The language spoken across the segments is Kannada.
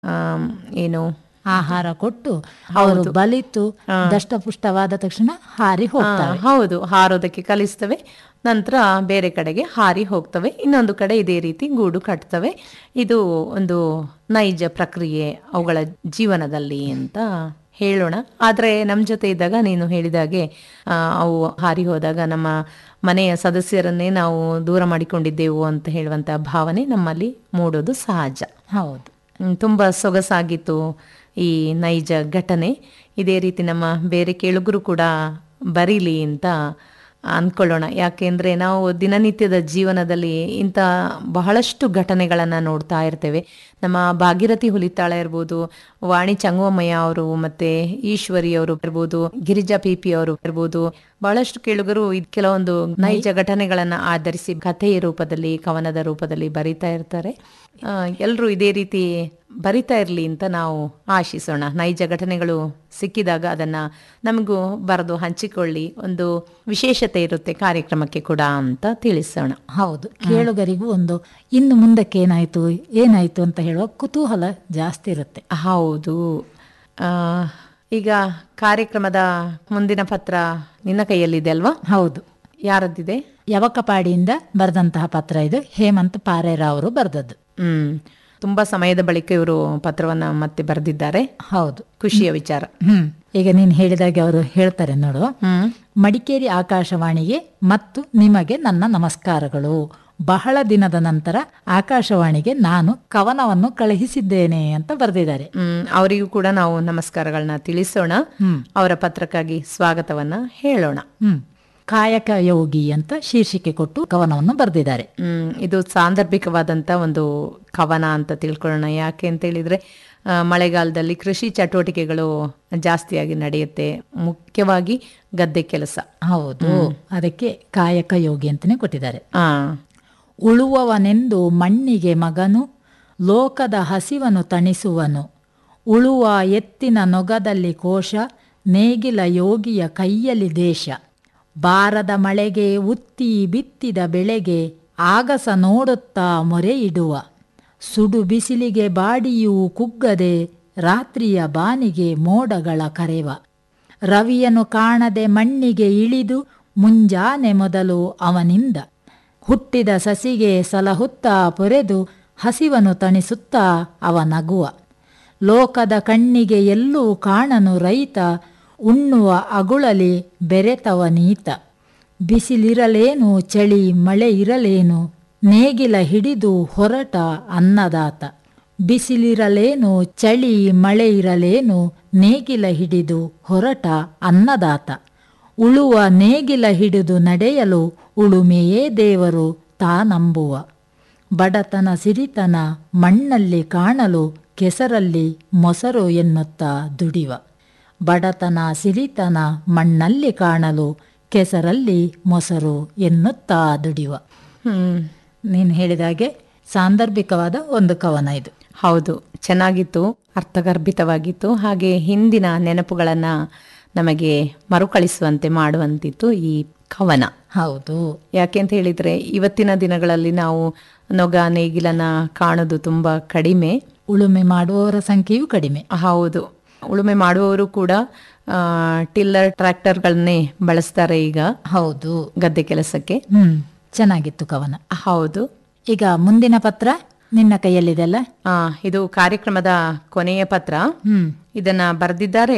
ಆಮ್, ಏನು ಆಹಾರ ಕೊಟ್ಟು ಅವರು ಬಲಿತು ದಷ್ಟಪುಷ್ಟವಾದ ತಕ್ಷಣ ಹಾರಿ ಆ, ಹೋಗ್ತಾರೆ ಹೌದು ಹಾರೋದಕ್ಕೆ ಕಲಿಸ್ತವೆ ನಂತರ ಬೇರೆ ಕಡೆಗೆ ಹಾರಿ ಹೋಗ್ತವೆ ಇನ್ನೊಂದು ಕಡೆ ಇದೇ ರೀತಿ ಗೂಡು ಕಟ್ತವೆ ಇದು ಒಂದು ನೈಜ ಪ್ರಕ್ರಿಯೆ ಅವುಗಳ ಜೀವನದಲ್ಲಿ ಅಂತ ಹೇಳೋಣ ಆದರೆ ನಮ್ಮ ಜೊತೆ ಇದ್ದಾಗ ನೀನು ಹೇಳಿದಾಗೆ ಆ, ಅವು ಹಾರಿ ಹೋದಾಗ ನಮ್ಮ ಮನೆಯ ಸದಸ್ಯರನ್ನೇ ನಾವು ದೂರ ಮಾಡಿಕೊಂಡಿದ್ದೆವು ಅಂತ ಹೇಳುವಂಥ ಭಾವನೆ ನಮ್ಮಲ್ಲಿ ಮೂಡೋದು ಸಹಜ ಹೌದು ಹ್ಮ್, ತುಂಬ ಸೊಗಸಾಗಿತ್ತು ಈ ನೈಜ ಘಟನೆ ಇದೇ ರೀತಿ ನಮ್ಮ ಬೇರೆ ಕೇಳುಗರು ಕೂಡ ಬರೀಲಿ ಅಂತ ಅಂದ್ಕೊಳ್ಳೋಣ ಯಾಕೆಂದರೆ ನಾವು ದಿನನಿತ್ಯದ ಜೀವನದಲ್ಲಿ ಇಂಥ ಬಹಳಷ್ಟು ಘಟನೆಗಳನ್ನು ನೋಡ್ತಾ ಇರ್ತೇವೆ ನಮ್ಮ ಭಾಗೀರಥಿ ಹುಲಿತಾಳ ಇರ್ಬೋದು ವಾಣಿ ಚಂಗುವಮ್ಮಯ್ಯ ಅವರು ಮತ್ತೆ ಈಶ್ವರಿ ಅವರು ಇರ್ಬೋದು ಗಿರಿಜಾ ಪಿ ಪಿ ಅವರು ಇರ್ಬೋದು ಬಹಳಷ್ಟು ಕೇಳುಗರು ಇದ್ ಕೆಲವೊಂದು ನೈಜ ಘಟನೆಗಳನ್ನ ಆಧರಿಸಿ ಕಥೆಯ ರೂಪದಲ್ಲಿ ಕವನದ ರೂಪದಲ್ಲಿ ಬರಿತಾ ಇರ್ತಾರೆ ಎಲ್ಲರೂ ಇದೇ ರೀತಿ ಬರಿತಾ ಇರಲಿ ಅಂತ ನಾವು ಆಶಿಸೋಣ ನೈಜ ಘಟನೆಗಳು ಸಿಕ್ಕಿದಾಗ ಅದನ್ನ ನಮಗೂ ಬರೆದು ಹಂಚಿಕೊಳ್ಳಿ ಒಂದು ವಿಶೇಷತೆ ಇರುತ್ತೆ ಕಾರ್ಯಕ್ರಮಕ್ಕೆ ಕೂಡ ಅಂತ ತಿಳಿಸೋಣ ಹೌದು ಕೇಳುಗರಿಗೂ ಒಂದು ಇನ್ನು ಮುಂದಕ್ಕೆ ಏನಾಯ್ತು ಏನಾಯ್ತು ಅಂತ ಹೇಳುವ ಕುತೂಹಲ ಜಾಸ್ತಿ ಇರುತ್ತೆ ಹೌದು ಆ, ಈಗ ಕಾರ್ಯಕ್ರಮದ ಮುಂದಿನ ಪತ್ರ ನಿನ್ನ ಕೈಯಲ್ಲಿದೆ ಅಲ್ವಾ ಹೌದು ಯಾರದ್ದಿದೆ ಯವಕಪಾಡಿಯಿಂದ ಬರೆದಂತಹ ಪತ್ರ ಇದು ಹೇಮಂತ್ ಪಾರೇರ ಅವರು ಬರೆದದ್ದು ಹ್ಮ್ ತುಂಬಾ ಸಮಯದ ಬಳಿಕ ಇವರು ಪತ್ರವನ್ನ ಮತ್ತೆ ಬರೆದಿದ್ದಾರೆ ಹೌದು ಖುಷಿಯ ವಿಚಾರ ಹ್ಮ್ ಈಗ ನೀನು ಹೇಳಿದಾಗೆ ಅವರು ಹೇಳ್ತಾರೆ ನೋಡು ಹ್ಮ್ ಮಡಿಕೇರಿ ಆಕಾಶವಾಣಿಗೆ ಮತ್ತು ನಿಮಗೆ ನನ್ನ ನಮಸ್ಕಾರಗಳು ಬಹಳ ದಿನದ ನಂತರ ಆಕಾಶವಾಣಿಗೆ ನಾನು ಕವನವನ್ನು ಕಳುಹಿಸಿದ್ದೇನೆ ಅಂತ ಬರೆದಿದ್ದಾರೆ ಹ್ಮ್ ಅವರಿಗೂ ಕೂಡ ನಾವು ನಮಸ್ಕಾರಗಳನ್ನ ತಿಳಿಸೋಣ ಅವರ ಪತ್ರಕ್ಕಾಗಿ ಸ್ವಾಗತವನ್ನ ಹೇಳೋಣ ಹ್ಮ್ ಕಾಯಕ ಯೋಗಿ ಅಂತ ಶೀರ್ಷಿಕೆ ಕೊಟ್ಟು ಕವನವನ್ನು ಬರೆದಿದ್ದಾರೆ ಹ್ಮ್ ಇದು ಸಾಂದರ್ಭಿಕವಾದಂತ ಒಂದು ಕವನ ಅಂತ ತಿಳ್ಕೊಳ್ಳೋಣ ಯಾಕೆ ಅಂತ ಹೇಳಿದ್ರೆ ಆ, ಮಳೆಗಾಲದಲ್ಲಿ ಕೃಷಿ ಚಟುವಟಿಕೆಗಳು ಜಾಸ್ತಿಯಾಗಿ ನಡೆಯುತ್ತೆ ಮುಖ್ಯವಾಗಿ ಗದ್ದೆ ಕೆಲಸ ಹೌದು ಅದಕ್ಕೆ ಕಾಯಕ ಯೋಗಿ ಅಂತಾನೆ ಕೊಟ್ಟಿದ್ದಾರೆ ಆ ಉಳುವವನೆಂದು ಮಣ್ಣಿಗೆ ಮಗನು ಲೋಕದ ಹಸಿವನು ತಣಿಸುವನು ಉಳುವ ಎತ್ತಿನ ನೊಗದಲ್ಲಿ ಕೋಶ ನೇಗಿಲ ಯೋಗಿಯ ಕೈಯಲ್ಲಿ ದೇಶ ಬಾರದ ಮಳೆಗೆ ಉತ್ತಿ ಬಿತ್ತಿದ ಬೆಳೆಗೆ ಆಗಸ ನೋಡುತ್ತಾ ಮೊರೆ ಇಡುವ ಸುಡು ಬಿಸಿಲಿಗೆ ಬಾಡಿಯೂ ಕುಗ್ಗದೆ ರಾತ್ರಿಯ ಬಾನಿಗೆ ಮೋಡಗಳ ಕರೆವ ರವಿಯನು ಕಾಣದೆ ಮಣ್ಣಿಗೆ ಇಳಿದು ಮುಂಜಾನೆ ಮೊದಲು ಅವನಿಂದ ಹುಟ್ಟಿದ ಸಸಿಗೆ ಸಲಹುತ್ತಾ ಪೊರೆದು ಹಸಿವನು ತಣಿಸುತ್ತಾ ಅವ ನಗುವ ಲೋಕದ ಕಣ್ಣಿಗೆ ಎಲ್ಲೂ ಕಾಣನು ರೈತ ಉಣ್ಣುವ ಅಗುಳಲಿ ಬೆರೆತವ ನೀತ ಬಿಸಿಲಿರಲೇನು ಚಳಿ ಮಳೆ ಇರಲೇನು ನೇಗಿಲ ಹಿಡಿದು ಹೊರಟ ಅನ್ನದಾತ ಬಿಸಿಲಿರಲೇನು ಚಳಿ ಮಳೆ ಇರಲೇನು ನೇಗಿಲ ಹಿಡಿದು ಹೊರಟ ಅನ್ನದಾತ ಉಳುವ ನೇಗಿಲ ಹಿಡಿದು ನಡೆಯಲು ಉಳುಮೆಯೇ ದೇವರು ತಾನಂಬುವ ಬಡತನ ಸಿರಿತನ ಮಣ್ಣಲ್ಲಿ ಕಾಣಲು ಕೆಸರಲ್ಲಿ ಮೊಸರು ಎನ್ನುತ್ತಾ ದುಡಿವ ಬಡತನ ಸಿರಿತನ ಮಣ್ಣಲ್ಲಿ ಕಾಣಲು ಕೆಸರಲ್ಲಿ ಮೊಸರು ಎನ್ನುತ್ತಾ ದುಡಿವ ಹ್ಮ್ ನೀನು ಹೇಳಿದಾಗೆ ಸಾಂದರ್ಭಿಕವಾದ ಒಂದು ಕವನ ಇದು ಹೌದು ಚೆನ್ನಾಗಿತ್ತು ಅರ್ಥಗರ್ಭಿತವಾಗಿತ್ತು ಹಾಗೆ ಹಿಂದಿನ ನೆನಪುಗಳನ್ನ ನಮಗೆ ಮರುಕಳಿಸುವಂತೆ ಮಾಡುವಂತಿತ್ತು ಈ ಕವನ ಹೌದು ಯಾಕೆ ಅಂತ ಹೇಳಿದ್ರೆ ಇವತ್ತಿನ ದಿನಗಳಲ್ಲಿ ನಾವು ನೊಗ ನೇಗಿಲನ್ನ ಕಾಣೋದು ತುಂಬಾ ಕಡಿಮೆ ಉಳುಮೆ ಮಾಡುವವರ ಸಂಖ್ಯೆಯೂ ಕಡಿಮೆ ಹೌದು ಉಳುಮೆ ಮಾಡುವವರು ಕೂಡ ಆ, ಟಿಲ್ಲರ್ ಟ್ರ್ಯಾಕ್ಟರ್ಗಳನ್ನೇ ಬಳಸ್ತಾರೆ ಈಗ ಹೌದು ಗದ್ದೆ ಕೆಲಸಕ್ಕೆ ಹ್ಮ್ ಚೆನ್ನಾಗಿತ್ತು ಕವನ ಹೌದು ಈಗ ಮುಂದಿನ ಪತ್ರ ನಿನ್ನ ಕೈಯಲ್ಲಿದೆಲ್ಲ ಆ, ಇದು ಕಾರ್ಯಕ್ರಮದ ಕೊನೆಯ ಪತ್ರ ಹ್ಮ್ ಇದನ್ನ ಬರೆದಿದ್ದಾರೆ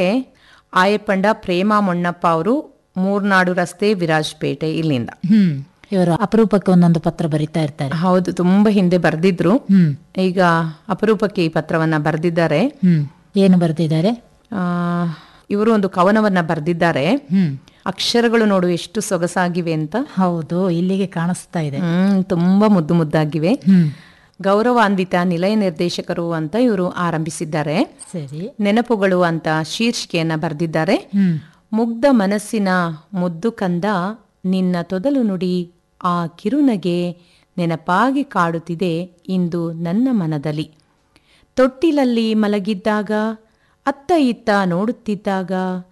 ಆಯಪಂಡ ಪ್ರೇಮ ಮೊಣ್ಣಪ್ಪ ಅವರು ಮೂರ್ನಾಡು ರಸ್ತೆ ವಿರಾಜ್ಪೇಟೆ ಇಲ್ಲಿಂದ ಹ್ಮ್ ಇವರು ಅಪರೂಪಕ್ಕೆ ಒಂದೊಂದು ಪತ್ರ ಬರಿತಾ ಇರ್ತಾರೆ ಹೌದು ತುಂಬಾ ಹಿಂದೆ ಬರೆದಿದ್ರು ಹ್ಮ್ ಈಗ ಅಪರೂಪಕ್ಕೆ ಈ ಪತ್ರವನ್ನ ಬರೆದಿದ್ದಾರೆ ಹ್ಮ್ ಏನು ಬರೆದಿದ್ದಾರೆ ಆ, ಇವರು ಒಂದು ಕವನವನ್ನ ಬರೆದಿದ್ದಾರೆ ಹ್ಮ್ ಅಕ್ಷರಗಳು ನೋಡು ಎಷ್ಟು ಸೊಗಸಾಗಿವೆ ಅಂತ ಹೌದು ಇಲ್ಲಿಗೆ ಕಾಣಿಸ್ತಾ ಇದೆ ಹ್ಮ್ ತುಂಬಾ ಮುದ್ದು ಮುದ್ದಾಗಿವೆ ಹ್ಮ್ ಗೌರವಾನ್ವಿತ ನಿಲಯ ನಿರ್ದೇಶಕರು ಅಂತ ಇವರು ಆರಂಭಿಸಿದ್ದಾರೆ ಸರಿ ನೆನಪುಗಳು ಅಂತ ಶೀರ್ಷಿಕೆಯನ್ನ ಬರೆದಿದ್ದಾರೆ ಹ್ಮ್ ಮುಗ್ಧ ಮನಸ್ಸಿನ ಮುದ್ದು ಕಂದ ನಿನ್ನ ತೊದಲು ನುಡಿ ಆ ಕಿರುನಗೆ ನೆನಪಾಗಿ ಕಾಡುತ್ತಿದೆ ಇಂದು ನನ್ನ ಮನದಲ್ಲಿ ತೊಟ್ಟಿಲಲ್ಲಿ ಮಲಗಿದ್ದಾಗ ಅತ್ತ ಇತ್ತ ನೋಡುತ್ತಿದ್ದಾಗ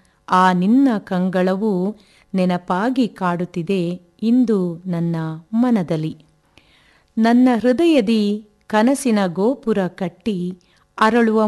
ಆ ನಿನ್ನ ಕಂಗಳವು ನೆನಪಾಗಿ ಕಾಡುತ್ತಿದೆ ಇಂದು ನನ್ನ ಮನದಲ್ಲಿ ನನ್ನ ಹೃದಯದಿ ಕನಸಿನ ಗೋಪುರ ಕಟ್ಟಿ ಅರಳುವ